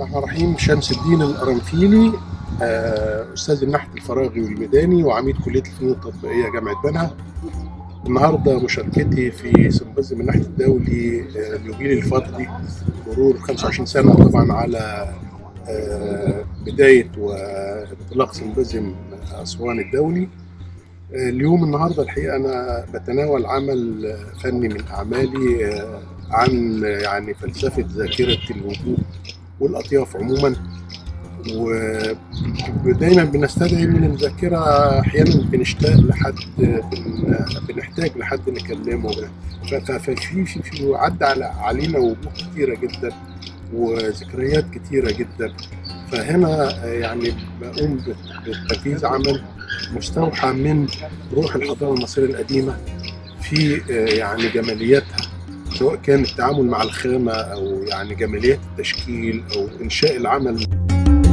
الرحمن الرحيم شمس الدين القرنفيلي آه، استاذ النحت الفراغي والميداني وعميد كليه الفنون التطبيقيه جامعه بنها النهارده مشاركتي في سمبوزيوم النحت الدولي آه، اليوبيلي الفضلي مرور 25 سنه طبعا على آه، بدايه وانطلاق سمبوزيوم اسوان الدولي آه، اليوم النهارده الحقيقه انا بتناول عمل فني من اعمالي آه، عن يعني فلسفه ذاكره الوجود والاطياف عموما ودايما بنستدعي من الذاكره احيانا بنشتاق لحد بن- بنحتاج لحد نكلمه ف- ف- ففي في في عدى على علينا وجوه كتيره جدا وذكريات كتيره جدا فهنا يعني بقوم بتنفيذ عمل مستوحى من روح الحضاره المصريه القديمه في يعني جمالياتها سواء كان التعامل مع الخامه او يعني جماليات التشكيل او انشاء العمل